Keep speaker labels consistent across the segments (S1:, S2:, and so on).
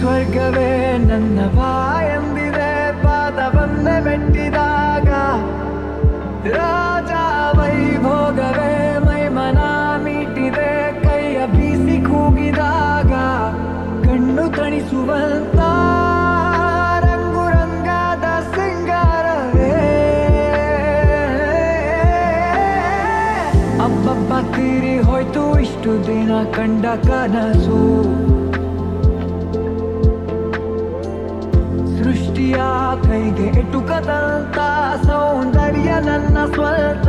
S1: ಸ್ವರ್ಗವೇ ನನ್ನ ಬಾಯಂದಿದೆ ಪಾದವನ್ನೇ ಮೆಟ್ಟಿದಾಗ ರಾಜ ವೈಭೋಗವೇ ಮೈಮನ ಮೀಟಿದೆ ಕೈಯ ಬೀಸಿ ಕೂಗಿದಾಗ ಕಣ್ಣು ತಣಿಸುವಂತ ರಂಗು ರಂಗಾದ ಸಿಂಗಾರವೇ ಅಬ್ಬಬ್ಬ ತೀರಿ ಹೋಯ್ತು ಇಷ್ಟು ದಿನ ಕಂಡ ಕನಸು ಸೃಷ್ಟಿಯ ಕೈಗೆ ಎಟುಕದಂತ ಸೌಂದರ್ಯ ನನ್ನ ಸ್ವಂತ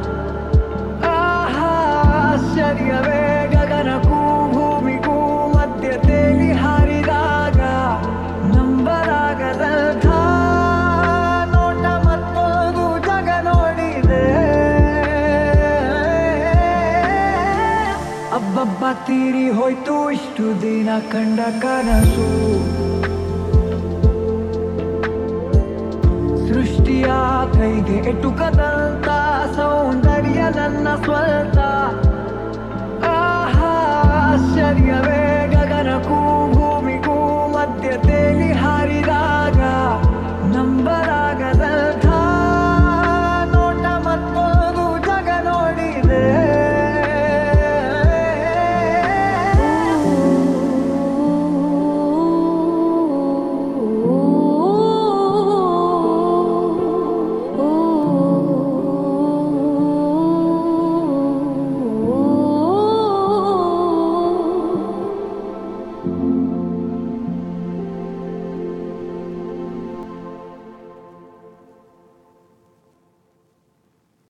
S1: ಆಹಾ, ಆಶ್ಚರ್ಯವೇ ಗಗನಕ್ಕೂ ಭೂಮಿಗೂ ಮಧ್ಯ ತೇಲಿ ಹಾರಿದಾಗ ನಂಬಲಾಗದಂಥ ನೋಟ ಮತ್ತೊಂದು ಜಗ ನೋಡಿದೆ ಅಬ್ಬಬ್ಬ ತೀರಿ ಹೋಯ್ತು ಇಷ್ಟು ದಿನ ಕಂಡ ಕನಸು ಸೃಷ್ಟಿಯ ಕೈಗೆ ಎಟುಕದಂತ ಸೌಂದರ್ಯ ನನ್ನ ಸ್ವಂತ ಆಹಾ, ಆಶ್ಚರ್ಯವೇ